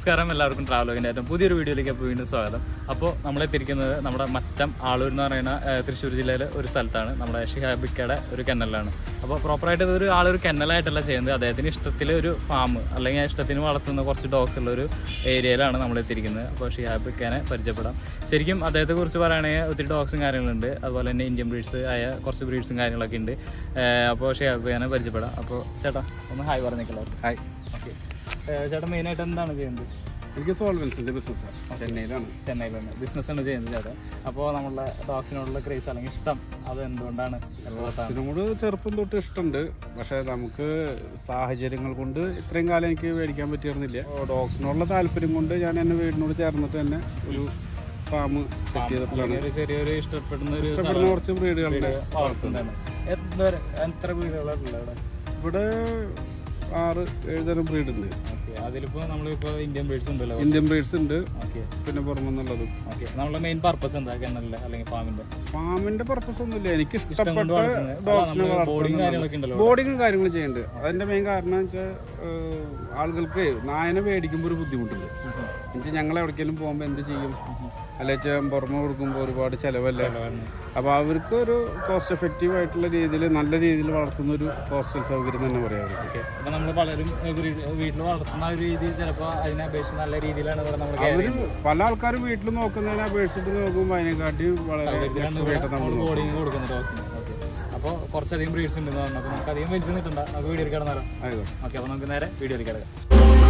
നമസ്കാരം എല്ലാവർക്കും ട്രാവലോഗിൻ്റെ ഏറ്റവും പുതിയൊരു വീഡിയോയിലേക്ക് അപ്പോൾ വീണ്ടും സ്വാഗതം അപ്പോൾ നമ്മളെത്തിയിരിക്കുന്നത് നമ്മുടെ മറ്റം ആളൂർ എന്ന് പറയുന്ന ഏഹ്, തൃശ്ശൂർ ജില്ലയിലെ ഒരു സ്ഥലത്താണ് നമ്മുടെ ഷിഹാബിക്കയുടെ ഒരു കെന്നലാണ് അപ്പോൾ പ്രോപ്പറായിട്ട് ഇതൊരു ആളൊരു കെന്നലായിട്ടല്ല ചെയ്യുന്നത് അദ്ദേഹത്തിന് ഇഷ്ടത്തിൽ ഒരു ഫാം അല്ലെങ്കിൽ ഇഷ്ടത്തിന് വളർത്തുന്ന കുറച്ച് ഡോഗ്സ് ഉള്ള ഒരു ഏരിയയിലാണ് നമ്മൾ എത്തിയിരിക്കുന്നത് അപ്പോൾ ഷിഹാബിക്കനെ പരിചയപ്പെടാം ശരിക്കും അദ്ദേഹത്തെ കുറിച്ച് പറയുകയാണെങ്കിൽ ഒത്തിരി ഡോഗ്സും കാര്യങ്ങളുണ്ട് അതുപോലെ തന്നെ ഇന്ത്യൻ ബ്രീഡ്സ് ആയ കുറച്ച് ബ്രീഡ്സും കാര്യങ്ങളൊക്കെ ഉണ്ട് ഏഹ്, അപ്പോൾ ഷിഹാബിക്കനെ പരിചയപ്പെടാം അപ്പോൾ ചേട്ടാ ഒന്ന് ഹായ് പറഞ്ഞേക്കല്ലോ ഹായ് ഓക്കെ ചേട്ടാ മെയിനായിട്ട് എന്താണ് ചെയ്യുന്നത് എനിക്ക് സോൾവൻസിന്റെ ബിസിനസ് ചെന്നൈയിലാണ് ചെന്നൈയിലാണ് ബിസിനസ് ആണ് ചെയ്യുന്നത് ചേട്ടൻ അപ്പോൾ നമ്മളുടെ ഡോഗ്സിനോടുള്ള ക്രേസ് അല്ലെങ്കിൽ ഇഷ്ടം അത് എന്തുകൊണ്ടാണ് എപ്പോഴത്താണ് ഇതിനോട് ചെറുപ്പം തൊട്ട് ഇഷ്ടമുണ്ട് പക്ഷെ നമുക്ക് സാഹചര്യങ്ങൾ കൊണ്ട് ഇത്രയും കാലം എനിക്ക് മേടിക്കാൻ പറ്റിയിരുന്നില്ല ഡോഗ്സിനോടുള്ള താല്പര്യം കൊണ്ട് ഞാൻ എന്നെ വീടിനോട് ചേർന്നിട്ട് തന്നെ ഒരു ഫാം സെറ്റ് ചെയ്തിട്ടുള്ളതാണ് ഒരു ചെറിയൊരു ഇഷ്ടപ്പെടുന്ന ഒരു ഇഷ്ടപ്പെടുന്ന കുറച്ച് ബ്രീഡുകളുണ്ട് വളർത്തുന്നതാണ് എത്ര എത്ര വീടുകളുണ്ട് ഇവിടെ ഇവിടെ ആറ് ഏഴ് തരം ബ്രീഡ് ഉണ്ട് ഓക്കെ അതിലിപ്പോൾ നമ്മളിപ്പോൾ ഇന്ത്യൻ ബ്രീഡ്സ് ഉണ്ടല്ലോ ഇന്ത്യൻ ബ്രീഡ്സ് ഉണ്ട് ഓക്കെ പിന്നെ പുറമെന്നുള്ളതും ഓക്കെ നമ്മളുടെ മെയിൻ പർപ്പസ് എന്താ കെന്നലിന്റെ അല്ലെങ്കിൽ ഫാമിന്റെ ഫാമിന്റെ പർപ്പസ് ഒന്നുമില്ല എനിക്ക് ഇഷ്ടം ഇഷ്ടപ്പെട്ട കൊണ്ട് വളർത്തുന്നത് ഡോഗ്സിനെ ബോർഡിങ് കാര്യങ്ങളൊക്കെ ഉണ്ടല്ലോ ബോർഡിങ്ങും കാര്യങ്ങളും ചെയ്യുന്നുണ്ട് അതിന്റെ മെയിൻ കാരണം വെച്ചാൽ ആളുകൾക്ക് നായനെ മേടിക്കുമ്പോൾ ഒരു ബുദ്ധിമുട്ടുണ്ട് എന്നുവെച്ചാൽ ഞങ്ങൾ എവിടേക്കെങ്കിലും പോകുമ്പോൾ എന്ത് ചെയ്യും അല്ലെങ്കിൽ പുറമെ കൊടുക്കുമ്പോൾ ഒരുപാട് ചിലവല്ലേ അപ്പോൾ അവർക്ക് ഒരു കോസ്റ്റ് എഫക്റ്റീവ് ആയിട്ടുള്ള രീതിയിൽ നല്ല രീതിയിൽ വളർത്തുന്ന ഒരു ഹോസ്റ്റൽ സൗകര്യം തന്നെ പറയാം അവർക്ക് ഓക്കെ അപ്പൊ നമ്മൾ പലരും വീട്ടിൽ വളർത്തുന്ന ഒരു രീതി ചിലപ്പോൾ അതിനെ അപേക്ഷിച്ച് നല്ല രീതിയിലാണ് ഇവിടെ നമ്മൾ അവര് പല ആൾക്കാരും വീട്ടിൽ നോക്കുന്നതിനെ അപേക്ഷിച്ചിട്ട് നോക്കുമ്പോൾ അതിനെക്കാട്ടി വളരെ ലക്ഷമായിട്ട് നമ്മൾ നോക്കും ബോർഡിങ് കൊടുക്കുന്ന ഡോഗ്സിന് ഓക്കെ അപ്പോൾ കുറച്ചധികം ബ്രീഡ്സ് ഉണ്ടെന്ന് പറഞ്ഞു അപ്പോൾ നമുക്ക് അധികം വലിച്ചു നിൽക്കണ്ട നമുക്ക് വീഡിയോ കിടന്നാലോ ആയിക്കോട്ടെ ഓക്കെ അപ്പോൾ നമുക്ക് നേരെ വീഡിയോയിൽ കിടക്കാം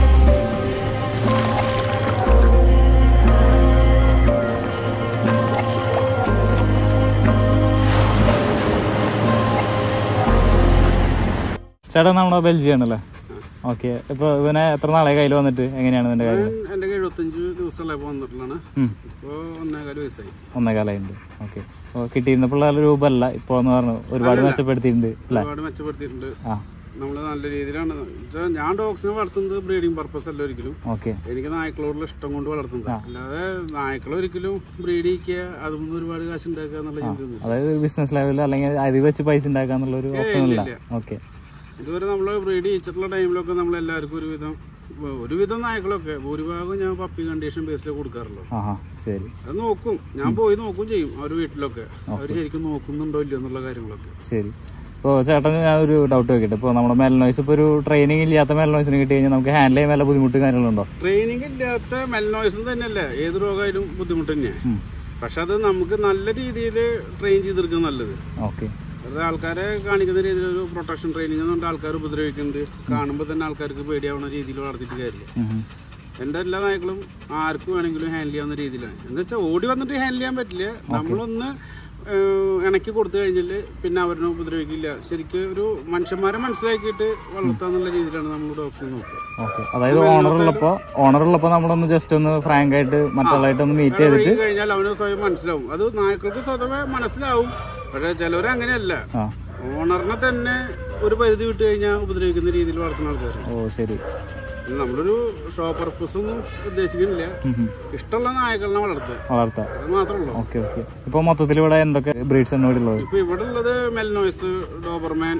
ചേട്ടാ നമ്മുടെ ബെൽജിയം ആണല്ലേ ഓക്കെ ഇപ്പോൾ ഇവനെ എത്ര നാളെ കയ്യിൽ വന്നിട്ട് എങ്ങനെയാണ് ഇതിൻ്റെ കാര്യം എൻ്റെ എഴുപത്തഞ്ച് ദിവസമല്ലേ വന്നിട്ടുള്ളതാണ് ഉം. ഇപ്പോൾ ഒന്നേകാല് വയസ്സായി ഒന്നേകാലായിട്ടുണ്ട് ഓക്കെ അപ്പോൾ കിട്ടിയിരുന്നപ്പോൾ രൂപമല്ല ഇപ്പോൾ എന്ന് പറഞ്ഞു ഒരുപാട് മെച്ചപ്പെടുത്തിയിട്ടുണ്ട് അല്ലേ ഒരുപാട് മെച്ചപ്പെടുത്തിയിട്ടുണ്ട് ആ നമ്മൾ നല്ല രീതിയിലാണ് വെച്ചാൽ ഞാൻ ഡോഗ്സിനെ വളർത്തുന്നത് ബ്രീഡിംഗ് പർപ്പസ് അല്ല ഒരിക്കലും ഓക്കെ എനിക്ക് നായ്ക്കളോടുള്ള ഇഷ്ടം കൊണ്ട് വളർത്തുന്നത് അല്ലാതെ നായ്ക്കളെ ഒരിക്കലും ബ്രീഡ് ചെയ്യിക്കുക അതുകൊണ്ട് ഒരുപാട് കാശ് ഉണ്ടാക്കുക എന്നുള്ള ചിന്തയൊന്നും അതായത് ബിസിനസ് ലെവലിൽ അല്ലെങ്കിൽ അതിൽ വെച്ച് പൈസ ഉണ്ടാക്കുക എന്നുള്ള ഒരു ഓപ്ഷൻ ഇല്ല ഇല്ല. ഓക്കെ ഇതുവരെ നമ്മൾ ബ്രീഡ് ചെയ്യിച്ചിട്ടുള്ള ടൈമിലൊക്കെ നമ്മൾ എല്ലാവർക്കും ഒരുവിധം ഒരുവിധം നായ്ക്കളൊക്കെ ഭൂരിഭാഗം ഞാൻ പപ്പി കണ്ടീഷൻ ബേസിൽ കൊടുക്കാറുള്ളൂ ആ ആ ശരി അത് നോക്കും ഞാൻ പോയി നോക്കും ചെയ്യും അവർ വീട്ടിലൊക്കെ അവർ ശരിക്കും നോക്കുന്നുണ്ടോ ഇല്ലയോ എന്നുള്ള കാര്യങ്ങളൊക്കെ ശരി ഇപ്പോൾ ചേട്ടൻ ഞാൻ ഒരു ഡൗട്ട് വെക്കട്ടെ ഇപ്പോൾ നമ്മുടെ മെലനോയ്സ് ഇപ്പോൾ ഒരു ട്രെയിനിങ് ഇല്ലാത്ത മെലനോയ്സിന് കിട്ടി കഴിഞ്ഞാൽ നമുക്ക് ഹാൻഡിൽ ചെയ്യാൻ വല്ല ബുദ്ധിമുട്ട് കാര്യങ്ങളുണ്ടോ ട്രെയിനിങ് ഇല്ലാത്ത മെൽനോയ്സും തന്നെയല്ലേ ഏത് രോഗമായാലും ബുദ്ധിമുട്ട് തന്നെയാണ് ഉം. പക്ഷെ അത് നമുക്ക് നല്ല രീതിയിൽ ട്രെയിൻ ചെയ്തെടുക്കുന്നത് നല്ലത് ഓക്കെ അത് ആൾക്കാരെ കാണിക്കുന്ന രീതിയിൽ ഒരു പ്രൊട്ടക്ഷൻ ട്രെയിനിങ് എന്നുകൊണ്ട് ആൾക്കാർ ഉപദ്രവിക്കുന്നത് കാണുമ്പോൾ തന്നെ ആൾക്കാർക്ക് പേടിയാവുന്ന രീതിയിൽ വളർത്തിയിട്ട് കാര്യമില്ല എൻ്റെ എല്ലാ നായ്ക്കളും ആർക്കും വേണമെങ്കിലും ഹാൻഡിൽ ചെയ്യാവുന്ന രീതിയിലാണ് എന്ന് വെച്ചാൽ ഓടി വന്നിട്ട് ഹാൻഡിൽ ചെയ്യാൻ പറ്റില്ല നമ്മളൊന്ന് ഏഹ്, ഇണക്കി കൊടുത്തു കഴിഞ്ഞാൽ പിന്നെ അവരിനെ ഉപദ്രവിക്കില്ല ശരിക്കും ഒരു മനുഷ്യന്മാരെ മനസ്സിലാക്കിയിട്ട് വളർത്താന്നുള്ള രീതിയിലാണ് നമ്മൾ ഡോഗ്സിനെ നോക്കുക ഓക്കെ അതായത് ഓണർ ഉള്ളപ്പോൾ ഓണർ ഉള്ളപ്പോൾ നമ്മളൊന്ന് ജസ്റ്റ് ഒന്ന് ഫ്രാങ്ക് ആയിട്ട് മറ്റുള്ളതായിട്ട് ഒന്ന് മീറ്റ് ചെയ്തിട്ട് ഒഴുകി കഴിഞ്ഞാൽ അവന് സ്വയം മനസ്സിലാവും അത് നായ്ക്കൾക്ക് സ്വതവേ മനസ്സിലാവും പക്ഷേ ചിലവർ അങ്ങനെയല്ല ആ ഓണറിനെ തന്നെ ഒരു പരിധി വിട്ട് കഴിഞ്ഞാൽ ഉപദ്രവിക്കുന്ന രീതിയിൽ വളർത്തുന്ന ആൾക്കാരുണ്ട് ഓ ശരി നമ്മളൊരു ഷോ പർപ്പസ് ഒന്നും ഉദ്ദേശിക്കുന്നില്ല ഉം, ഉം. ഇഷ്ടമുള്ള നായകളെ വളർത്തുക വളർത്താം അത് മാത്രമേ ഉള്ളൂ ഓക്കെ ഓക്കെ ഇപ്പോൾ മൊത്തത്തിൽ ഇവിടെ എന്തൊക്കെ ബ്രീഡ്സ് ആണ് ഇവിടെ ഉള്ളത് ഇപ്പൊ ഇവിടെ ഉള്ളത് മെൽനോയ്സ് ഡോബർമാൻ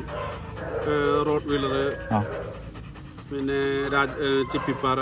റോഡ് വീലർ ആ പിന്നെ രാജ് ഏഹ് ചിപ്പിപ്പാറ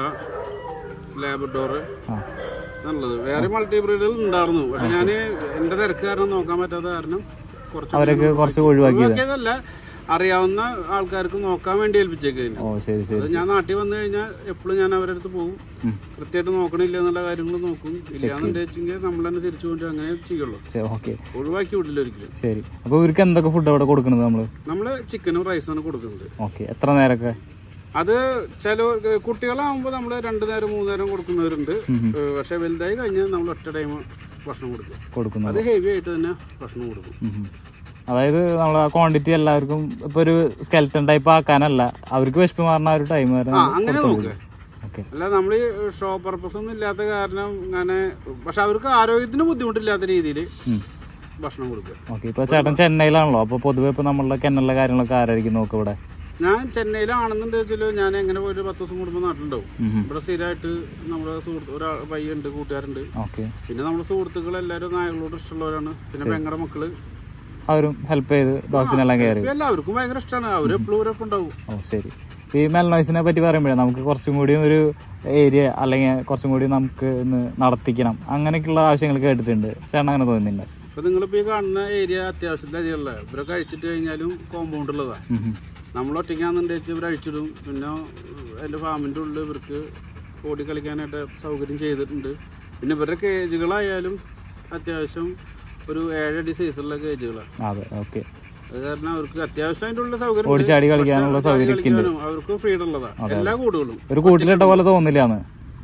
ലാബഡോർ ആ എന്നുള്ളത് വേറെ മൾട്ടി ബ്രീഡുകൾ ഉണ്ടായിരുന്നു പക്ഷെ ഞാൻ എന്റെ തിരക്ക് കാരണം നോക്കാൻ പറ്റാത്ത കാരണം കുറച്ച് അവരൊക്കെ കുറച്ച് ഒഴിവാക്കിയത് ഒഴിവാക്കിയതല്ല അറിയാവുന്ന ആൾക്കാർക്ക് നോക്കാൻ വേണ്ടി ഏൽപ്പിച്ചേക്കതിന് ഓ ശരി ശരി അത് ഞാൻ നാട്ടിൽ വന്നു കഴിഞ്ഞാൽ എപ്പോഴും ഞാൻ അവരുടെ അടുത്ത് പോകും ഉം. കൃത്യമായിട്ട് നോക്കണില്ല എന്നുള്ള കാര്യങ്ങൾ നോക്കും ഇല്ലാന്നുണ്ടെങ്കിൽ നമ്മൾ തന്നെ തിരിച്ചു കൊണ്ട് അങ്ങനെ ചെയ്യുള്ളൂ ശരി ഓക്കെ ഒഴിവാക്കി വിടില്ല ഒരിക്കലും ശരി അപ്പോൾ ഇവർക്ക് എന്തൊക്കെ ഫുഡ് അവിടെ കൊടുക്കുന്നത് നമ്മൾ നമ്മൾ ചിക്കനും റൈസാണ് കൊടുക്കുന്നത് ഓക്കെ എത്ര നേരമൊക്കെ അത് ചില കുട്ടികളാകുമ്പോൾ നമ്മൾ രണ്ടു നേരം മൂന്ന് നേരം കൊടുക്കുന്നവരുണ്ട് ഏഹ് പക്ഷെ വലുതായി കഴിഞ്ഞാൽ നമ്മൾ ഒറ്റ ടൈം ഭക്ഷണം കൊടുക്കും കൊടുക്കുന്നത് അത് ഹെവി ആയിട്ട് തന്നെ ഭക്ഷണം കൊടുക്കും ഉം ഉം. അതായത് നമ്മൾ ക്വാണ്ടിറ്റി എല്ലാവർക്കും ഇപ്പൊ ഒരു സ്കെൽറ്റൺ ടൈപ്പ് ആക്കാനല്ല അവർക്ക് വിശപ്പ് മാറുന്ന ആ ഒരു ടൈം വരെ ആ അങ്ങനെ നോക്കുക ഓക്കെ അല്ല നമ്മൾ ഈ ഷോ പർപ്പസ് ഒന്നും ഇല്ലാത്ത കാരണം അങ്ങനെ പക്ഷെ അവർക്ക് ആരോഗ്യത്തിന് ബുദ്ധിമുട്ടില്ലാത്ത രീതിയിൽ ഭക്ഷണം കൊടുക്കുക ഓക്കെ ഇപ്പൊ ചേട്ടൻ ചെന്നൈയിലാണല്ലോ അപ്പൊ പൊതുവെ ഇപ്പൊ നമ്മളുടെ കെന്നലിലെ കാര്യങ്ങളൊക്കെ ആരായിരിക്കും നോക്കുക ഇവിടെ ഞാൻ ചെന്നൈയിലാണെന്നുണ്ട് വെച്ചാൽ ഞാൻ എങ്ങനെ പോയിട്ട് പത്ത് ദിവസം കൂടുമ്പോൾ നാട്ടിലുണ്ടാവും ഉം ഉം. ഇവിടെ സ്ഥിരമായിട്ട് നമ്മുടെ സുഹൃത്ത് ഒരാൾ പയ്യുണ്ട് കൂട്ടുകാരുണ്ട് ഓക്കെ പിന്നെ നമ്മുടെ സുഹൃത്തുക്കൾ എല്ലാവരും നായകളോട് ഇഷ്ടമുള്ളവരാണ് പിന്നെ പെങ്ങളുടെ മക്കള് അവരും ഹെൽപ്പ് ചെയ്ത് ഡോഗ്സിനെല്ലാം കയറി എല്ലാവർക്കും ഭയങ്കര ഇഷ്ടമാണ് അവരെപ്പോഴും അവരൊപ്പം ഉണ്ടാവും ഓ ശരി ഈ മെൽനോയ്സിനെ പറ്റി പറയുമ്പോഴേ നമുക്ക് കുറച്ചും കൂടി ഒരു ഏരിയ അല്ലെങ്കിൽ കുറച്ചും കൂടി നമുക്ക് ഒന്ന് നടത്തിക്കണം അങ്ങനെയൊക്കെയുള്ള ആവശ്യങ്ങൾ കേട്ടിട്ടുണ്ട് ചേട്ടൻ അങ്ങനെ തോന്നുന്നുണ്ട് ഇപ്പൊ നിങ്ങളിപ്പോ ഈ കാണുന്ന ഏരിയ അത്യാവശ്യത്തിലധികമുള്ള ഇവരെ കഴിച്ചിട്ട് കഴിഞ്ഞാലും കോമ്പൗണ്ട് ഉള്ളതാ നമ്മൾ ഒറ്റയ്ക്കാന്നുണ്ടെച്ച് ഇവർ അഴിച്ചിടും പിന്നെ എൻ്റെ ഫാമിൻ്റെ ഉള്ളിൽ ഇവർക്ക് ഓടി കളിക്കാനായിട്ട് സൗകര്യം ചെയ്തിട്ടുണ്ട് പിന്നെ ഇവരുടെ കേജുകളായാലും അത്യാവശ്യം ഒരു ഏഴടി സൈസുള്ള കേജുകളാണ് അതെ ഓക്കെ അത് കാരണം അവർക്ക് അത്യാവശ്യം അതിൻ്റെ ഉള്ള സൗകര്യം ഉണ്ട്. ഓടിച്ചാടി കളിക്കാനുള്ള പക്ഷേ സൗകര്യം ഒക്കെ ഉണ്ട് കളിക്കാനും അവർക്ക് ഫ്രീഡം ഉള്ളതാ എല്ലാ കൂടുകളും ഒരു കൂട്ടിലിട്ട പോലെ തോന്നില്ലാന്ന്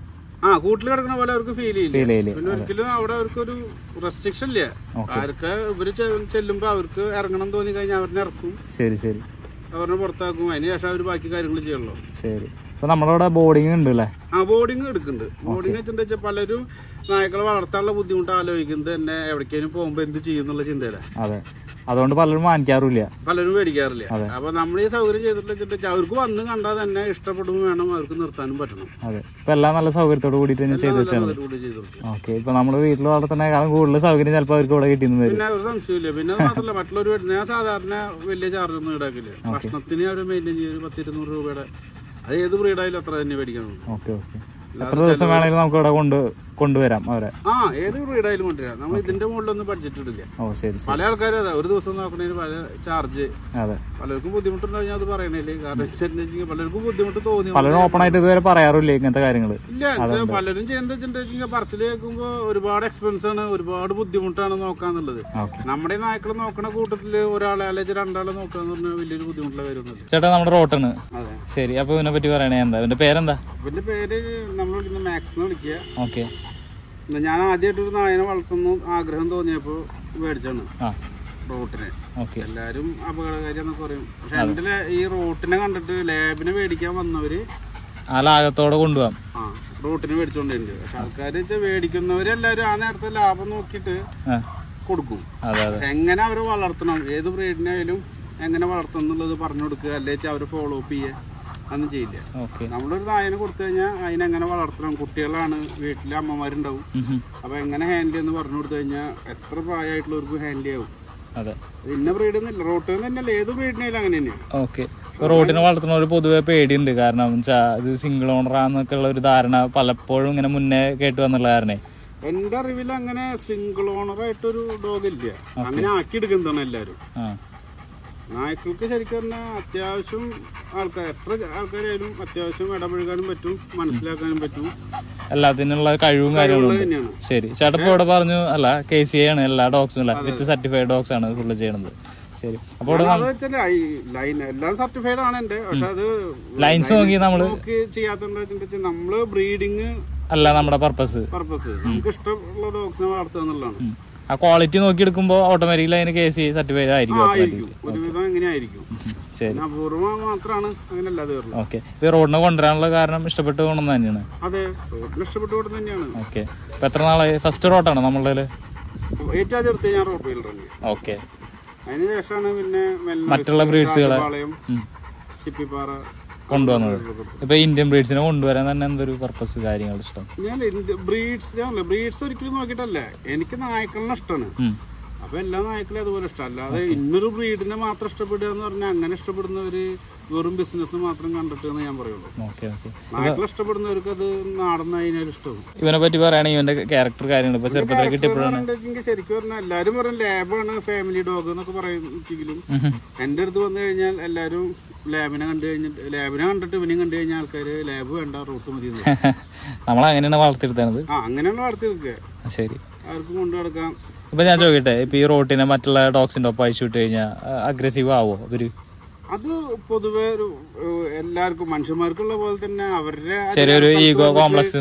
ആ കൂട്ടിൽ കിടക്കുന്ന പോലെ അവർക്ക് ഫീൽ ചെയ്യില്ല ഫീൽ ചെയ്യില്ലേ പിന്നെ ഒരിക്കലും അവിടെ അവർക്ക് ഒരു റെസ്ട്രിക്ഷൻ ഇല്ല ആർക്ക് ഇവര് ചെ- ചെല്ലുമ്പോ അവർക്ക് ഇറങ്ങണം തോന്നി കഴിഞ്ഞാൽ അവരിനെ ഇറക്കും ശരി ശരി അവരിനെ പുറത്താക്കും അതിന് ശേഷം അവർ ബാക്കി കാര്യങ്ങൾ ചെയ്യുള്ളൂ ശരി ഇപ്പൊ നമ്മളവിടെ ബോർഡിങ് ഉണ്ട് അല്ലേ ആ ബോർഡിങ് എടുക്കുന്നുണ്ട് ബോർഡിങ് വെച്ചിട്ടുണ്ടെച്ചാൽ പലരും നായ്ക്കളെ വളർത്താനുള്ള ബുദ്ധിമുട്ട് ആലോചിക്കുന്നത് തന്നെ എവിടേക്കേലും പോകുമ്പോ എന്ത് ചെയ്യുന്നുള്ള ചിന്തയിലാണ് അതെ അതുകൊണ്ട് പലരും വാങ്ങിക്കാറില്ല പലരും മേടിക്കാറില്ല അപ്പൊ നമ്മൾ ഈ സൗകര്യം ചെയ്തിട്ട് വെച്ചിട്ട് അവർക്ക് വന്ന് കണ്ടാൽ തന്നെ ഇഷ്ടപ്പെടും വേണം അവർക്ക് നിർത്താനും പറ്റണം അതെ ഇപ്പൊ എല്ലാം നല്ല സൗകര്യത്തോട് കൂടിയിട്ട് തന്നെ ചെയ്ത് വെച്ചാൽ അവര് കൂടി ചെയ്ത് കൊടുക്കും ഓക്കെ ഇപ്പൊ നമ്മള് വീട്ടിൽ വളർത്തുന്നതിനേക്കാളും കൂടുതൽ സൗകര്യം ചിലപ്പോൾ അവർക്ക് ഇവിടെ കിട്ടിയെന്ന് വരും പിന്നെ ഒരു സംശയമില്ല പിന്നെ അത് മാത്രമല്ല മറ്റുള്ളവർ വരുന്ന ഞാൻ സാധാരണ വലിയ ചാർജ് ഒന്നും ഈടാക്കില്ല ഭക്ഷണത്തിന് അവർ മെയിൻറ്റെയിൻ ചെയ്ത് പത്ത് ഇരുന്നൂറ് രൂപയുടെ അത് ഏത് ബ്രീഡായാലും അത്ര തന്നെ മേടിക്കണം ഓക്കെ ഓക്കെ എത്ര ദിവസം വേണമെങ്കിലും നമുക്ക് ഇവിടെ കൊണ്ട് കൊണ്ടുവരാം അവരെ ആ ഏത് ബ്രീഡായാലും കൊണ്ടുവരാം നമ്മൾ ഇതിന്റെ മുകളിലൊന്നും ബഡ്ജറ്റ് ഇടില്ല ഓ ശരി ശരി പല ആൾക്കാരും അതാ ഒരു ദിവസം നോക്കണേന് പല ചാർജ് അതെ പലർക്കും ബുദ്ധിമുട്ടുണ്ടാവും ഞാൻ അത് പറയണില്ലേ കാരണം വെച്ചിട്ടുണ്ടെങ്കിൽ പലർക്കും ബുദ്ധിമുട്ട് തോന്നി പലരും ഓപ്പൺ ആയിട്ട് ഇതുവരെ പറയാറില്ല ഇങ്ങനത്തെ കാര്യങ്ങൾ ഇല്ല ഇത് പലരും ചെയ്യുന്നത് വെച്ചിട്ടുണ്ടെങ്കിൽ പറച്ചിൽ കേൾക്കുമ്പോൾ ഒരുപാട് എക്സ്പെൻസ് ആണ് ഒരുപാട് ബുദ്ധിമുട്ടാണ് നോക്കാന്നുള്ളത് ഓക്കെ നമ്മുടെ ഈ നായ്ക്കളെ നോക്കണ കൂട്ടത്തില് ഒരാളെ അല്ലെങ്കിൽ രണ്ടാളെ നോക്കാന്ന് പറഞ്ഞാൽ വലിയൊരു ബുദ്ധിമുട്ടുള്ള കാര്യമൊന്നുമില്ല ചേട്ടാ നമ്മുടെ റോട്ടാണ് അതെ ശരി അപ്പൊ ഇതിനെ പറ്റി പറയണേ എന്താ ഇവന്റെ പേരെന്താ ഇവന്റെ പേര് നമ്മൾ വിളിക്കുന്ന മാക്സ് എന്ന് വിളിക്കുക ഓക്കെ എന്നാ ഞാൻ ആദ്യമായിട്ട് ഒരു നായനെ വളർത്തുന്നു ആഗ്രഹം തോന്നിയപ്പോൾ മേടിച്ചാണ് ആ റോട്ടിനെ ഓക്കെ എല്ലാരും അപകടകാരിയാന്നൊക്കെ പറയും പക്ഷെ എന്റെ ലാ- ഈ റോട്ടിനെ കണ്ടിട്ട് ലാബിനെ മേടിക്കാൻ വന്നവര് ആ ലാഗത്തോടെ കൊണ്ടുപോകാം ആ റോട്ടിന് മേടിച്ചോണ്ടുണ്ട് പക്ഷെ ആൾക്കാർ വെച്ചാൽ മേടിക്കുന്നവരെല്ലാരും ആ നേരത്തെ ലാഭം നോക്കിയിട്ട് ആ കൊടുക്കും അതെ അതെ പക്ഷെ എങ്ങനെ അവരെ വളർത്തണം ഏത് ബ്രീഡിനായാലും എങ്ങനെ വളർത്തണം എന്നുള്ളത് പറഞ്ഞു കൊടുക്കുക അല്ലെങ്കിൽ അവരെ ഫോളോ അപ്പ് ചെയ്യുക അതൊന്നും ചെയ്യില്ല ഓക്കെ നമ്മളൊരു നായനെ കൊടുത്തു കഴിഞ്ഞാൽ അതിനെങ്ങനെ വളർത്തണം കുട്ടികളാണ് വീട്ടിലെ അമ്മമാരുണ്ടാവും അപ്പൊ എങ്ങനെ ഹാൻഡിൽ ചെയ്യുന്ന പറഞ്ഞു കൊടുത്തു കഴിഞ്ഞാൽ എത്ര പ്രായമായിട്ടുള്ളവർക്ക് ഹാൻഡിൽ ചെയ്യാവും അതെ ഇന്ന ബ്രീഡ് എന്നില്ല റോട്ടിൽ തന്നെയല്ല ഏത് ബ്രീഡിനായാലും അങ്ങനെ തന്നെയാണ് ഓക്കെ റോഡിനെ വളർത്തുന്ന ഒരു പൊതുവെ പേടിയുണ്ട് കാരണം വെച്ചാ ഇത് സിംഗിൾ ഓണറാന്നൊക്കെ ഉള്ള ഒരു ധാരണ പലപ്പോഴും ഇങ്ങനെ മുന്നേ കേട്ട് വന്നുള്ള കാരണേ എന്റെ അറിവിൽ അങ്ങനെ സിംഗിൾ ഓണർ ആയിട്ടൊരു ഡോഗ് ഇല്ല അങ്ങനെ ആക്കി എടുക്കുന്നതാണ് എല്ലാരും ആ നായ്ക്കൾക്ക് ശരിക്കും പറഞ്ഞാൽ അത്യാവശ്യം ആൾക്കാർ എത്ര ആൾക്കാരായാലും അത്യാവശ്യം ഇടപഴകാനും പറ്റും മനസ്സിലാക്കാനും പറ്റും എല്ലാത്തിനുള്ള കഴിവും കാര്യങ്ങളും ഉള്ളത് ഉണ്ട് തന്നെയാണ് ശരി ചേട്ടൻ ഇപ്പൊ ഇവിടെ പറഞ്ഞു അല്ല കെ സി ആണ് എല്ലാ ഡോഗ്സും അല്ല വിത്ത് സർട്ടിഫൈഡ് ഡോഗ്സ് ആണ് ഫുള്ള് ചെയ്യണത് ശരി അപ്പോൾ ഇവിടെ അത് വെച്ചാല് ഈ ലൈൻ എല്ലാം സർട്ടിഫൈഡ് ആണ് എന്റെ പക്ഷെ അത് ലൈൻസ് നോക്കി നമ്മള് നോക്കി ചെയ്യാത്ത എന്താ വെച്ചിട്ടുണ്ടെങ്കിൽ നമ്മള് ബ്രീഡിങ് അല്ല നമ്മുടെ പർപ്പസ് പർപ്പസ് നമുക്ക് ഇഷ്ടമുള്ള ഡോഗ്സിനെ വളർത്തുക എന്നുള്ളതാണ് ആ ക്വാളിറ്റി നോക്കി എടുക്കുമ്പോൾ ഓട്ടോമാറ്റിക്കലി അതിന് കെ സി സർട്ടിഫൈഡ് ആയിരിക്കും ആയിരിക്കും ഒരുവിധം എങ്ങനെ ആയിരിക്കും ശരി പിന്നെ അപൂർവം മാത്രമാണ് അങ്ങനെ അല്ലാതെ വരുന്നത് ഓക്കെ ഇപ്പൊ റോഡിനെ കൊണ്ടുവരാനുള്ള കാരണം ഇഷ്ടപ്പെട്ട് കൊണ്ടുവന്ന് തന്നെയാണ് അതെ റോട്ടിന് ഇഷ്ടപ്പെട്ടു കൊടുത്ത് തന്നെയാണ് ഓക്കെ ഇപ്പൊ എത്ര നാളായി ഫസ്റ്റ് റോട്ടാണ് നമ്മളുടെ ഏറ്റവും ആദ്യം എടുത്ത് ഞാൻ റോട്ട് വീലർ തന്നെ ഓക്കെ അതിന് ശേഷമാണ് പിന്നെ മെൽനോയ്സ്, മറ്റുള്ള breedsകളെ- രാജപാളയം, ചിപ്പിപ്പാറ കൊണ്ടുവന്നത് ഇപ്പൊ ഇന്ത്യൻ ബ്രീഡ്സിനെ കൊണ്ടുവരാൻ തന്നെ എന്തൊരു പർപ്പസ് കാര്യങ്ങൾ ഇഷ്ടം ഞാൻ ബ്രീഡ്സ് ഞാൻ ബ്രീഡ്സ് ഒരിക്കലും നോക്കിയിട്ടല്ല എനിക്ക് നായ്ക്കളിനെ ഇഷ്ടമാണ് ഉം. അപ്പൊ എല്ലാ നായ്ക്കളും അതുപോലെ ഇഷ്ടം അല്ലാതെ ഇന്നൊരു ബ്രീഡിനെ മാത്രം ഇഷ്ടപ്പെടുക എന്ന് പറഞ്ഞാൽ അങ്ങനെ ഇഷ്ടപ്പെടുന്നവര് വെറും ബിസിനസ് മാത്രം കണ്ടിട്ട് എന്ന് ഞാൻ പറയുള്ളൂ ഓക്കെ ഓക്കെ നായ്ക്കളെ ഇഷ്ടപ്പെടുന്നവർക്ക് അത് നാടൻ നായിനാലും ഇഷ്ടവും ഇവനെ പറ്റി പറയുകയാണെങ്കിൽ ഇവന്റെ ക്യാരക്ടർ കാര്യങ്ങൾ ഇപ്പൊ ചെറുപ്പത്തിൽ കിട്ടിയപ്പോഴാണ് വെച്ചെങ്കിൽ ശരിക്കും പറഞ്ഞാൽ എല്ലാരും പറയും ലാബാണ് ഫാമിലി ഡോഗ് എന്നൊക്കെ പറയുമെങ്കിലും എന്റെ അടുത്ത് വന്നു കഴിഞ്ഞാൽ എല്ലാരും ലാബിനെ കണ്ടു കഴിഞ്ഞിട്ട് ലാബിനെ കണ്ടിട്ട് ഇവനെയും കണ്ടു കഴിഞ്ഞാൽ ആൾക്കാര് ലാബ് വേണ്ട റൂട്ട് മതി എന്ന് പറയും. നമ്മൾ അങ്ങനെയാണ് വളർത്തിയെടുത്തത് ആ അങ്ങനെയാണ് വളർത്തി നിൽക്കുക ശരി ആർക്കും കൊണ്ടു നടക്കാം ഇപ്പൊ ഞാൻ ചോദിക്കട്ടെ ഇപ്പൊ ഈ റോട്ടിനെ മറ്റുള്ള ഡോഗ്സിന്റെ ഒപ്പം അഴിച്ചു വിട്ട് കഴിഞ്ഞാൽ അഗ്രസീവ് ആവോ അവര് അത് പൊതുവെ ഒരു ഏഹ്, എല്ലാവർക്കും മനുഷ്യന്മാർക്കുള്ള പോലെ തന്നെ അവരുടെ ചെറിയൊരു ഈഗോ കോംപ്ലക്സും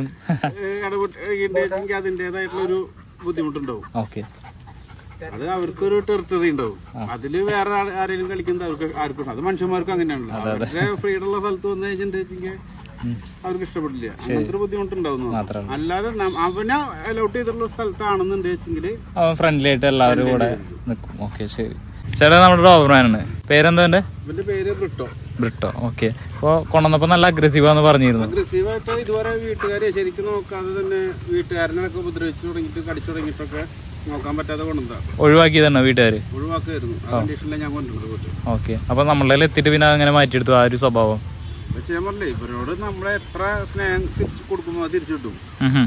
ഇടപെട്ടെങ്കിൽ അതിൻ്റെതായിട്ടുള്ള ഒരു ബുദ്ധിമുട്ടുണ്ടാവും ഓക്കെ അത് അവർക്കൊരു ടെറിട്ടറി ഉണ്ടാവും അതില് വേറെ ആൾ- ആരെങ്കിലും കളിക്കുന്നത് അവർക്ക് ആർക്കും അത് മനുഷ്യന്മാർക്കും അങ്ങനെയാണല്ലോ അവരുടെ ഫ്രീഡം ഉള്ള സ്ഥലത്ത് വന്നു കഴിഞ്ഞിട്ടുണ്ടെങ്കിൽ അവർക്ക് ഇഷ്ടപ്പെട്ടില്ല അങ്ങനത്തെ ഒരു ബുദ്ധിമുട്ടുണ്ടാവും മാത്രമല്ല. അല്ലാതെ നം- അവനെ അലൗട്ട് ചെയ്തിട്ടുള്ള സ്ഥലത്താണെന്നുണ്ടെങ്കിൽ അവൻ ഫ്രണ്ട്ലി ആയിട്ട് എല്ലാവരും കൂടെ നിൽക്കും ഓക്കെ ശരി ചേട്ടാ നമ്മുടെ ഡോബർമാനാണ് പേരെന്താ എന്റെ ഇവന്റെ പേര് ബ്രിട്ടോ ബ്രിട്ടോ ഓക്കെ അപ്പോൾ കൊണ്ടുവന്നപ്പോൾ നല്ല അഗ്രസീവാന്ന് പറഞ്ഞിരുന്നു അഗ്രസീവായിട്ട് ഇതുവരെ വീട്ടുകാരെ ശരിക്കും നോക്കാതെ തന്നെ വീട്ടുകാരനൊക്കെ ഉപദ്രവിച്ചു തുടങ്ങിയിട്ട് കടിച്ചു തുടങ്ങിയിട്ടൊക്കെ നോക്കാൻ പറ്റാതെ കൊണ്ടുവന്നതാ ഒഴിവാക്കി തന്നെ വീട്ടുകാർ ഒഴിവാക്കുമായിരുന്നു ആ കണ്ടീഷനിലാണ് ഞാൻ കൊണ്ടുവന്നത് വീട്ടിൽ ഓക്കെ അപ്പോൾ നമ്മളുടെ എത്തിയിട്ട് പിന്നെ അങ്ങനെ മാറ്റിയെടുത്തു ആ ഒരു സ്വഭാവം പക്ഷെ ഞാൻ പറഞ്ഞില്ലേ ഇവരോട് നമ്മളെ എത്ര സ്നേഹം തിരിച്ചു കൊടുക്കുമോ അത് തിരിച്ചു കിട്ടും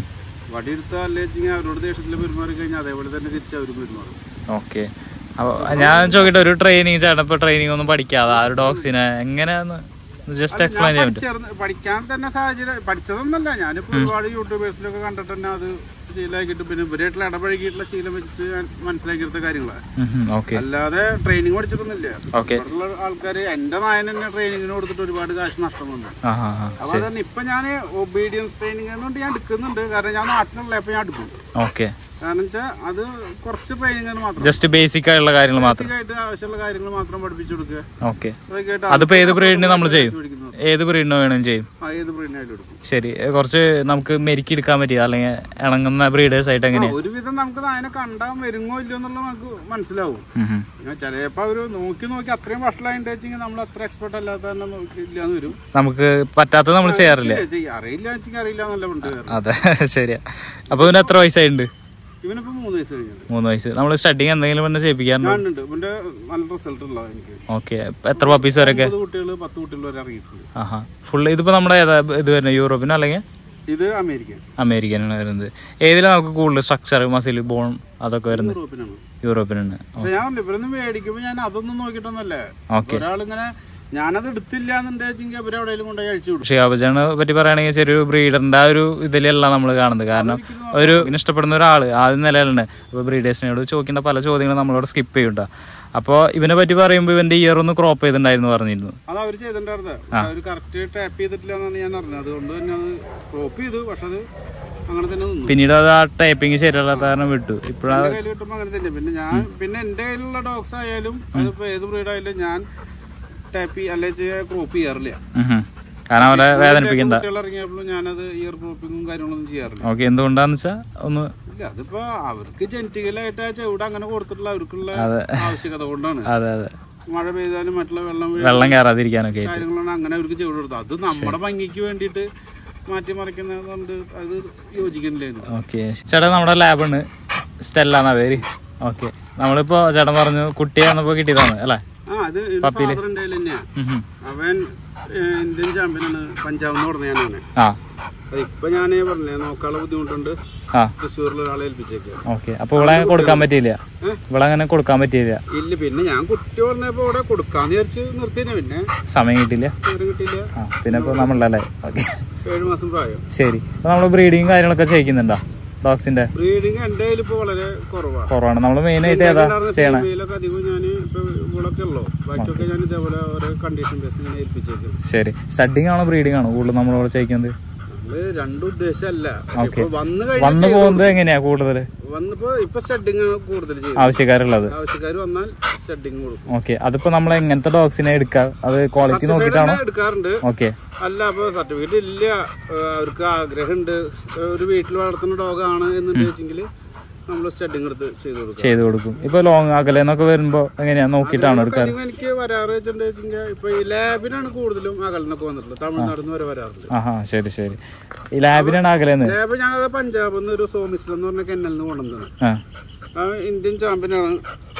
വടി എടുത്താൽ അല്ലേ വെച്ചെങ്കിൽ അവരോട് ദേഷ്യത്തിൽ പെരുമാറി കഴിഞ്ഞാൽ അതേപോലെ തന്നെ തിരിച്ച് അവർ പെരുമാറും ഓക്കെ അപ്പോൾ ഞാൻ ചോദിക്കട്ടെ ഒരു ട്രെയിനിങ് ചേട്ടൻ ഇപ്പോൾ ട്രെയിനിങ് ഒന്നും പഠിക്കാതെ ആ ഒരു ഡോഗ്സിനെ എങ്ങനെയാന്ന് ജസ്റ്റ് എക്സ്പ്ലെയിൻ ചെയ്യാൻ പറ്റും പഠിച്ചിരുന്ന- പഠിക്കാൻ തന്നെ സാഹചര്യം പഠിച്ചതൊന്നല്ല ഞാനിപ്പോ ഒരുപാട് യൂട്യൂബേഴ്സിലൊക്കെ കണ്ടിട്ട് തന്നെ അത് ശീലമാക്കിയിട്ട് പിന്നെ ഇവരായിട്ടുള്ള ഇടപഴകിയിട്ടുള്ള ശീലം വെച്ചിട്ട് ഞാൻ മനസ്സിലാക്കിയെടുത്ത കാര്യങ്ങളാണ് ഓക്കെ അല്ലാതെ ട്രെയിനിങ് പഠിച്ചിട്ടൊന്നുമില്ല ഓക്കെ ഇവിടെയുള്ള ആൾക്കാർ എന്റെ നായൻ തന്നെ ട്രെയിനിങ്ങിന് കൊടുത്തിട്ട് ഒരുപാട് കാശ് നഷ്ടം വന്നു ആ ആ ആ അപ്പൊ അതന്നെ ഇപ്പൊ ഞാൻ ഒബീഡിയൻസ് ട്രെയിനിങ് എന്നുകൊണ്ട് ഞാൻ എടുക്കുന്നുണ്ട് കാരണം ഞാൻ നാട്ടിലുള്ള അപ്പൊ ഞാൻ എടുക്കും ഓക്കെ കാരണം വെച്ചാൽ അത് കുറച്ച് ട്രെയിനിങ് മാത്രം ജസ്റ്റ് ബേസിക് ആയിട്ടുള്ള കാര്യങ്ങൾ മാത്രം Basic ആയിട്ട് ആവശ്യമുള്ള കാര്യങ്ങൾ മാത്രം പഠിപ്പിച്ചു കൊടുക്കുക ഓക്കെ അതൊക്കെ ആയിട്ട് അതിപ്പോ ഏത് ബ്രീഡിന് നമ്മൾ ചെയ്യും പഠിക്കുന്നത് ഏത് ബ്രീഡിന് വേണമെങ്കിലും ചെയ്യും ആ ഏത് ബ്രീഡിനായാലും എടുക്കും ശരി ഏ, കുറച്ച് നമുക്ക് മെരുക്കി എടുക്കാൻ പറ്റിയ അല്ലെങ്കിൽ ഇണങ്ങുന്ന ബ്രീഡേഴ്സ് ആയിട്ട് എങ്ങനെയാ ഒരുവിധം നമുക്ക് നായനെ കണ്ടാൽ വരുമോ ഇല്ലയോ എന്നുള്ളത് നമുക്ക് മനസ്സിലാവും ഉം ഉം. പിന്നെ ചിലപ്പോ അവര് നോക്കി നോക്കി അത്രയും വഷളായിട്ട് വെച്ചെങ്കിൽ നമ്മൾ അത്ര എക്സ്പെർട്ട് അല്ലാത്ത തന്നെ നോക്കിയില്ലാന്ന് വരും നമുക്ക് പറ്റാത്തത് നമ്മൾ ചെയ്യാറില്ല ഇല്ല, ചെയ്യ- അറിയില്ല വെച്ചെങ്കിൽ അറിയില്ല എന്നല്ല ഉണ്ട് അതെ ശരിയാ അപ്പൊ പിന്നെ എത്ര വയസ്സായിട്ടുണ്ട് ഇവനിപ്പോ മൂന്ന് വയസ്സ് കഴിഞ്ഞത് മൂന്ന് വയസ്സ് നമ്മൾ സ്റ്റഡിങ് എന്തെങ്കിലും പിന്നെ ചെയ്യിപ്പിക്കാറുണ്ടോ ഞാനുണ്ട് ഇവന്റെ നല്ല റിസൾട്ട് ഉള്ള എനിക്ക് ഓക്കെ എത്ര പപ്പീസ് വരെയൊക്കെ ഒമ്പത് കുട്ടികൾ പത്ത് കുട്ടികൾ വരെ ഇറങ്ങിയിട്ടുണ്ട് ആഹാ ഫുള്ള് ഇതിപ്പോ നമ്മുടെ ഏതാ ഇത് വരുന്നത് യൂറോപ്പിനോ അല്ലെങ്കിൽ ഇത് അമേരിക്കൻ അമേരിക്കനാണ് വരുന്നത് ഏതിലാണ് നമുക്ക് കൂടുതൽ സ്ട്രക്ചർ മസിൽ ബോൺ അതൊക്കെ വരുന്നത് യൂറോപ്പിനാണ് യൂറോപ്പിനാണ് പക്ഷെ ഞാൻ പറഞ്ഞില്ലേ, ഇവരൊന്നും മേടിക്കുമ്പോ ഞാൻ അതൊന്നും നോക്കിയിട്ടൊന്നല്ലേ ഓക്കെ ഒരാളിങ്ങനെ ഞാനത് എടുത്തില്ല എന്നുണ്ടെങ്കിൽ അവരെവിടെയെങ്കിലും കൊണ്ടുപോയി അഴിച്ചു വിടും പക്ഷേ അബജാനെ പറ്റി പറയുകയാണെങ്കിൽ ചെറിയൊരു ബ്രീഡറിന്റെ ആ ഒരു ഇതിലല്ല നമ്മൾ കാണുന്നത് കാരണം ഒരു ഇതിനെ ഇഷ്ടപ്പെടുന്ന ഒരാൾ ആദ്യം നിലയിലുണ്ട് അപ്പോൾ ബ്രീഡേഴ്സിനോട് ചോദിക്കേണ്ട പല ചോദ്യങ്ങളും നമ്മളോട് സ്കിപ്പ് ചെയ്യണ്ട അപ്പോൾ ഇവനെ പറ്റി പറയുമ്പോൾ ഇവന്റെ ഇയർ ഒന്ന് ക്രോപ്പ് ചെയ്തിട്ടുണ്ടായിരുന്നു പറഞ്ഞിരുന്നു അത് അവർ ചെയ്തിട്ടുണ്ടായിരുന്നത് അവർ കറക്റ്റ് ടാപ്പ് ചെയ്തിട്ടില്ല എന്നാണ് ഞാൻ അറിഞ്ഞത് അതുകൊണ്ട് തന്നെ അത് ക്രോപ്പ് ചെയ്തു പക്ഷെ അത് അങ്ങനെ തന്നെ നിന്നു പിന്നീട് അത് ആ ടൈപ്പിംഗ് ശരിയല്ലാത്ത കാരണം വിട്ടു ഇപ്പോഴാ എന്റെ കയ്യിൽ കിട്ടുമ്പോൾ അങ്ങനെ തന്നെ പിന്നെ ഞാൻ പിന്നെ എന്റെ കയ്യിലുള്ള ഡോഗ്സ് ആയാലും അതിപ്പോ ഏത് ബ്രീഡ് ആയാലും ഞാൻ ടാപ്പ് അല്ലെങ്കിൽ ക്രോപ്പ് ചെയ്യാറില്ല കാരണം അവരെ വേദനിപ്പിക്കണ്ട കുട്ടികൾ ഇറങ്ങിയപ്പോഴും ഞാനത് ഇയർ ക്രോപ്പിങ്ങും കാര്യങ്ങളൊന്നും ചെയ്യാറില്ല ഓക്കെ എന്തുകൊണ്ടാന്ന് വെച്ചാൽ ഒന്ന് ഇല്ല അതിപ്പോ അവർക്ക് ജനറ്റിക്കലായിട്ട് ആ ചെവിടെ അങ്ങനെ കൊടുത്തിട്ടുള്ള അവർക്കുള്ള ആവശ്യകത കൊണ്ടാണ് അതെ അതെ മഴ പെയ്താലും മറ്റുള്ള വെള്ളം വീഴാൻ വെള്ളം കയറാതിരിക്കാനൊക്കെ ആയിട്ട് കാര്യങ്ങളാണ് അങ്ങനെ അവർക്ക് ചെവിടെ കൊടുത്തത് അത് നമ്മുടെ ഭംഗിക്ക് വേണ്ടിയിട്ട് മാറ്റി മറിക്കുന്നത് കൊണ്ട് അത് യോജിക്കുന്നില്ലായിരുന്നു ഓക്കെ ചേട്ടാ നമ്മുടെ ലാബാണ് സ്റ്റെല്ലാന്നാ പേര് ഓക്കെ നമ്മളിപ്പോ ചേട്ടൻ പറഞ്ഞു കുട്ടിയെ വന്നപ്പോ കിട്ടിയതാണ് അല്ലേ ആ അത് ഫാദർ എൻ്റെ കയ്യിൽ തന്നെയാ ഉം ഉം. അവൻ ഏഹ്, ഇന്ത്യൻ ചാമ്പ്യനാണ് പഞ്ചാബ് എന്ന് പറഞ്ഞ ഞാനാണ് ആ അത് ഇപ്പൊ ഞാൻ പറഞ്ഞേ നോക്കാനുള്ള ബുദ്ധിമുട്ടുണ്ട് ആ തൃശ്ശൂരിൽ ഒരാളെ ഏൽപ്പിച്ചേക്ക് ഓക്കെ അപ്പൊ ഇവിടെ കൊടുക്കാൻ പറ്റിയില്ല ഇവിടെ അങ്ങനെ കൊടുക്കാൻ പറ്റിയില്ല ഇല്ല പിന്നെ ഞാൻ കുട്ടി പറഞ്ഞപ്പോ ഇവിടെ കൊടുക്കാന്ന് വിചാരിച്ച് നിർത്തിനെ പിന്നെ സമയം കിട്ടിയില്ല നേരം കിട്ടിയില്ല ആ പിന്നെ ഇപ്പൊ നമ്മളല്ലേ ഓക്കെ ഏഴ് മാസം പ്രായം ശരി അപ്പൊ നമ്മള് ബ്രീഡിങ് കാര്യങ്ങളൊക്കെ ചെയ്യിക്കുന്നുണ്ടോ ഡോഗ്സിന്റെ ബ്രീഡിങ് എൻ്റെ കയ്യിൽ ഇപ്പൊ വളരെ കുറവാണ് കുറവാണ് നമ്മൾ മെയിൻ ആയിട്ട് ഏതാ ചെയ്യണേ ഫീമെയിലൊക്കെ അധികം ഞാൻ ഇപ്പൊ ഇവിടൊക്കെ ഉള്ളു ബാക്കിയൊക്കെ ഞാൻ ഇതേപോലെ ഓരോ കണ്ടീഷൻ ബേസ് ഇങ്ങനെ ഏൽപ്പിച്ചേക്കും ശരി സ്റ്റഡിങ് ആണോ ബ്രീഡിംഗ് ആണോ കൂടുതൽ നമ്മളിവിടെ ചെയ്യിക്കുന്നത് നമ്മള് രണ്ടും ഉദ്ദേശമല്ല ഇപ്പൊ വന്നു കഴിഞ്ഞ വന്നു പോകുന്നത് എങ്ങനെയാ കൂടുതൽ വന്നിപ്പോ ഇപ്പൊ സ്റ്റഡിങ് കൂടുതൽ ചെയ്യും ആവശ്യക്കാരുള്ളത് ആവശ്യക്കാർ വന്നാൽ സ്റ്റഡിങ് കൊടുക്കും ഓക്കെ അതിപ്പോ നമ്മൾ എങ്ങനത്തെ ഡോഗ്സിനെ എടുക്കുക അത് ക്വാളിറ്റി നോക്കിയിട്ടാണോ ഞാൻ എടുക്കാറുണ്ട് ഓക്കെ അല്ല അപ്പൊ സർട്ടിഫിക്കറ്റ് ഇല്ല ഏഹ് അവർക്ക് ആഗ്രഹമുണ്ട് ഏഹ് ഒരു വീട്ടിൽ വളർത്തുന്ന ഡോഗാണ് എന്നുണ്ടെങ്കിൽ നമ്മൾ സ്റ്റഡിങ് എടുത്ത് ചെയ്ത് കൊടുക്കും ചെയ്ത് കൊടുക്കും ഇപ്പൊ ലോങ് അകലെ എന്നൊക്കെ വരുമ്പോ എങ്ങനെയാ നോക്കിയിട്ടാണോ എടുക്കുക അധികം എനിക്ക് വരാറ് വെച്ചിട്ടുണ്ടെങ്കിൽ ഇപ്പൊ ഈ ലാബിനാണ് കൂടുതലും അകലിനൊക്കെ വന്നിട്ടുള്ളത് തമിഴ്നാട് നിന്ന് വരെ വരാറുണ്ട് ആഹാ ശരി ശരി ഈ ലാബിനാണ് അകലെന്ന് ലാബ് ഞങ്ങൾ പഞ്ചാബിൽ നിന്ന് ഒരു സോമിസിൽ എന്ന് പറഞ്ഞ കെന്നലിൽ നിന്ന് കൊണ്ടുവന്നതാണ് ആ ആ ഇന്ത്യൻ ചാമ്പ്യനാണ്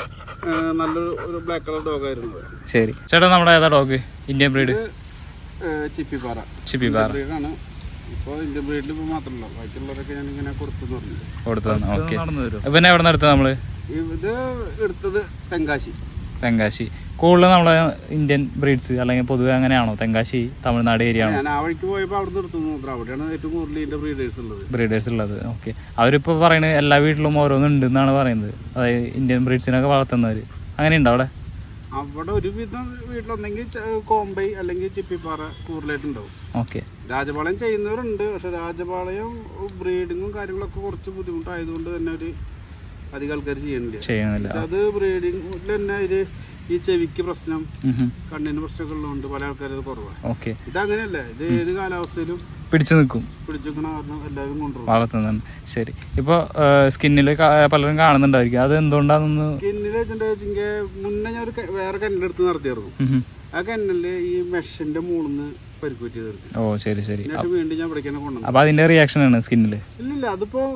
ഏഹ് നല്ലൊരു ഒരു ബ്ലാക്ക് കളർ ഡോഗായിരുന്നു അത്. ശരി ചേട്ടാ നമ്മുടെ ഏതാ ഡോഗ് ഇന്ത്യൻ ബ്രീഡ് ഇത് ഏഹ് ചിപ്പിപ്പാറ ചിപ്പി പാറ ബ്രീഡാണ് ഇപ്പോൾ ഇന്ത്യൻ ബ്രീഡിൽ ഇപ്പോൾ മാത്രമല്ല ബാക്കിയുള്ളവരൊക്കെ ഞാൻ ഇങ്ങനെ കൊടുത്തു പറഞ്ഞു കൊടുത്തതാണ് ഓക്കെ പിന്നെ എവിടെ നിന്ന് എടുത്തത് നമ്മള് ഇത് എടുത്തത് തെങ്കാശി തെങ്കാശി കൂടുതൽ നമ്മളെ ഇന്ത്യൻ ബ്രീഡ്സ് അല്ലെങ്കിൽ പൊതുവെ അങ്ങനെയാണോ തെങ്കാശി തമിഴ്നാട് ഏരിയ ആണോ ഞാൻ ആ വഴിക്ക് പോയപ്പോൾ അവിടെ നിന്ന് എടുത്തു നോക്കാം അവിടെയാണ് ഏറ്റവും കൂടുതൽ ഇതിന്റെ ബ്രീഡേഴ്സ് ഉള്ളത് ബ്രീഡേഴ്സ് ഉള്ളത് ഓക്കെ അവരിപ്പോൾ പറയുന്നത് എല്ലാ വീട്ടിലും ഓരോന്നും ഉണ്ടെന്നാണ് പറയുന്നത് അതായത് ഇന്ത്യൻ ബ്രീഡ്സിനൊക്കെ വളർത്തുന്നവർ അങ്ങനെ ഉണ്ടോ അവിടെ അവിടെ ഒരുവിധം വീട്ടിലൊന്നെങ്കിൽ ച- കോമ്പൈ അല്ലെങ്കിൽ ചിപ്പിപ്പാറ കൂടുതലായിട്ടുണ്ടാവും ഓക്കെ രാജപാളയം ചെയ്യുന്നവരുണ്ട് പക്ഷെ രാജപാളയം ബ്രീഡിങ്ങും കാര്യങ്ങളൊക്കെ കുറച്ച് ബുദ്ധിമുട്ടായതുകൊണ്ട് തന്നെ ഒരു അധികം ആൾക്കാർ ചെയ്യണില്ല ചെയ്യുന്നില്ല പക്ഷെ അത് ബ്രീഡിങ്ങിൽ തന്നെ ഒരു ഈ ചെവിക്ക് പ്രശ്നം ഉം. കണ്ണിന് പ്രശ്നമൊക്കെ ഉള്ളതുകൊണ്ട് പല ആൾക്കാരും അത് കുറവാണ് ഓക്കെ ഇതങ്ങനെയല്ല ഇത് ഏത് കാലാവസ്ഥയിലും പിടിച്ചു നിൽക്കും പിടിച്ചേക്കണ കാരണം എല്ലാവരും കൊണ്ടുപോകും വളർത്തുന്നുണ്ട് ശരി ഇപ്പോൾ സ്കിന്നിൽ പലരും കാണുന്നുണ്ടായിരിക്കും അത് എന്തുകൊണ്ടാണെന്ന് കിന്നില് വെച്ചിട്ടുണ്ടെങ്കിൽ മുന്നേ ഞാൻ ഒരു ക- വേറെ കണ്ണിലെടുത്ത് നടത്തിയായിരുന്നു ഉം ഉം. ആ കണ്ണില് ഈ മെഷിന്റെ മൂളിന്ന് പരിക്കുപറ്റി തീർക്കും ഓ ശരി ശരി എന്നിട്ട് വീണ്ടും ഞാൻ ഇവിടേക്കാണ് കൊണ്ടുവന്നത് അപ്പോൾ അതിൻ്റെ റിയാക്ഷൻ ആണ് സ്കിന്നിൽ ഇല്ലില്ല അതിപ്പോ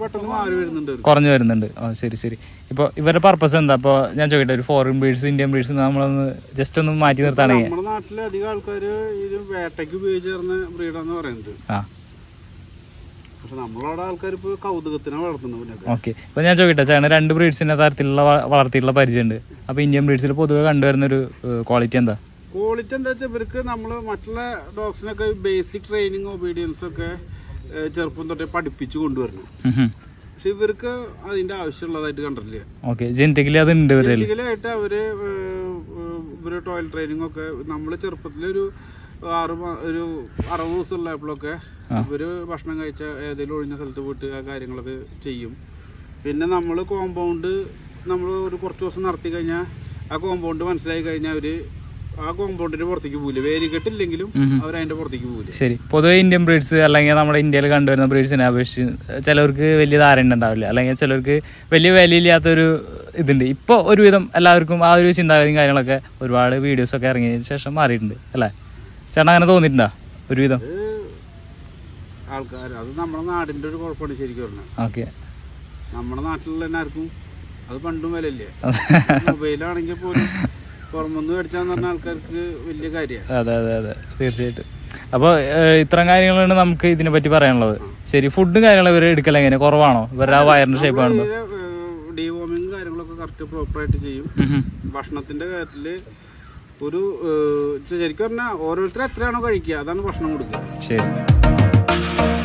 പെട്ടെന്ന് മാറി വരുന്നുണ്ട് അവർക്ക്. കുറഞ്ഞു വരുന്നുണ്ട് ആ ശരി ശരി ഇപ്പോൾ ഇവരുടെ പർപ്പസ് എന്താ അപ്പോൾ ഞാൻ ചോദിക്കട്ടെ ഒരു ഫോറിൻ ബ്രീഡ്സ് ഇന്ത്യൻ ബ്രീഡ്സ് നമ്മളൊന്ന് ജസ്റ്റ് ഒന്ന് മാറ്റി നിർത്താണെങ്കിൽ നമ്മുടെ നാട്ടിലെ അധികം ആൾക്കാര് ഇത് വേട്ടയ്ക്ക് ഉപയോഗിച്ച് ചേർന്ന ബ്രീഡാന്ന് പറയുന്നത് ആ പക്ഷെ നമ്മളവിടെ ആൾക്കാർ ഇപ്പൊ കൗതുകത്തിനെ വളർത്തുന്നത് പിന്നെ ഓക്കെ ഇപ്പോൾ ഞാൻ ചോദിക്കട്ടെ ചേട്ടന് രണ്ട് ബ്രീഡ്സിൻ്റെ തരത്തിലുള്ള വ- വളർത്തിയിട്ടുള്ള പരിചയമുണ്ട് അപ്പോൾ ഇന്ത്യൻ ബ്രീഡ്സിൽ പൊതുവെ കണ്ടുവരുന്ന ഒരു ക്വാളിറ്റി എന്താ ക്വാളിറ്റി എന്താ വെച്ചാൽ ഇവർക്ക് നമ്മൾ മറ്റുള്ള ഡോഗ്സിനൊക്കെ ബേസിക് ട്രെയിനിങ് ഒബീഡിയൻസ് ഒക്കെ ഏഹ്, ചെറുപ്പം തൊട്ടേ പഠിപ്പിച്ചു കൊണ്ടുവരണം പക്ഷെ ഇവർക്ക് അതിന്റെ ആവശ്യമുള്ളതായിട്ട് കണ്ടിട്ടില്ല ഓക്കെ ജനറ്റിക്കലി അത് ഉണ്ട് ഇവരിൽ ഫിസിക്കലായിട്ട് അവര് ഏഹ്, ഏഹ്, ഇവര് ടോയ്ൽ ട്രെയിനിങ് ഒക്കെ നമ്മൾ ചെറുപ്പത്തിലൊരു ആറ് മാ- ഒരു അറുപത് ദിവസം ഉള്ളപ്പോഴൊക്കെ ഇവര് ഭക്ഷണം കഴിച്ച ഏതെങ്കിലും ഒഴിഞ്ഞ സ്ഥലത്ത് പോയിട്ട് ആ കാര്യങ്ങളൊക്കെ ചെയ്യും പിന്നെ നമ്മൾ കോമ്പൗണ്ട് നമ്മൾ ഒരു കുറച്ച് ദിവസം നടത്തി കഴിഞ്ഞാൽ ആ കോമ്പൗണ്ട് മനസ്സിലായി കഴിഞ്ഞാൽ അവര് ആ കോമ്പൗണ്ടിന്റെ പുറത്തേക്ക് പോകില്ല വേലിക്കെട്ടില്ലെങ്കിലും അവർ അതിന്റെ പുറത്തേക്ക് പോകില്ല ശരി പൊതുവെ ഇന്ത്യൻ ബ്രീഡ്സ് അല്ലെങ്കിൽ നമ്മുടെ ഇന്ത്യയിൽ കണ്ടുവരുന്ന ബ്രീഡ്സിനെ അപേക്ഷിച്ച് ചിലവർക്ക് വലിയ ധാരണ ഉണ്ടാവില്ല അല്ലെങ്കിൽ ചിലർക്ക് വലിയ വിലയില്ലാത്തൊരു ഇതുണ്ട് ഇപ്പോൾ ഒരുവിധം എല്ലാവർക്കും ആ ഒരു ചിന്താഗതിയും കാര്യങ്ങളൊക്കെ ഒരുപാട് വീഡിയോസൊക്കെ ഇറങ്ങിയതിന് ശേഷം മാറിയിട്ടുണ്ട് അല്ലേ ചേട്ടൻ അങ്ങനെ തോന്നിയിട്ടുണ്ടോ ഒരുവിധം അത് ആൾക്കാർ അത് നമ്മുടെ നാടിന്റെ ഒരു കുഴപ്പമാണ് ശരിക്കും പറഞ്ഞാൽ ഓക്കെ നമ്മുടെ നാട്ടിലുള്ള തന്നെ ആർക്കും അത് പണ്ടും വിലയില്ലേ മൊബൈലാണെങ്കിൽ പോലും പുറമൊന്ന് മേടിച്ചാന്ന് പറഞ്ഞ ആൾക്കാർക്ക് വലിയ കാര്യമാണ് അതെ അതെ അതെ തീർച്ചയായിട്ടും അപ്പോൾ ഇത്തരം കാര്യങ്ങളാണ് നമുക്ക് ഇതിനെ പറ്റി പറയാനുള്ളത് ശരി ഫുഡും കാര്യങ്ങളും ഇവർ എടുക്കൽ എങ്ങനെ കുറവാണോ ഇവരുടെ ആ വയറിന്റെ ഷേപ്പ് കാണുമ്പോൾ ഡിവോമിങ് കാര്യങ്ങളൊക്കെ കറക്റ്റ് പ്രോപ്പറായിട്ട് ചെയ്യും ഭക്ഷണത്തിന്റെ കാര്യത്തില് ഒരു ഏഹ്, ശരിക്കും പറഞ്ഞാൽ ഓരോരുത്തർ എത്രയാണോ കഴിക്കുക അതാണ് ഭക്ഷണം കൊടുക്കുക ശരി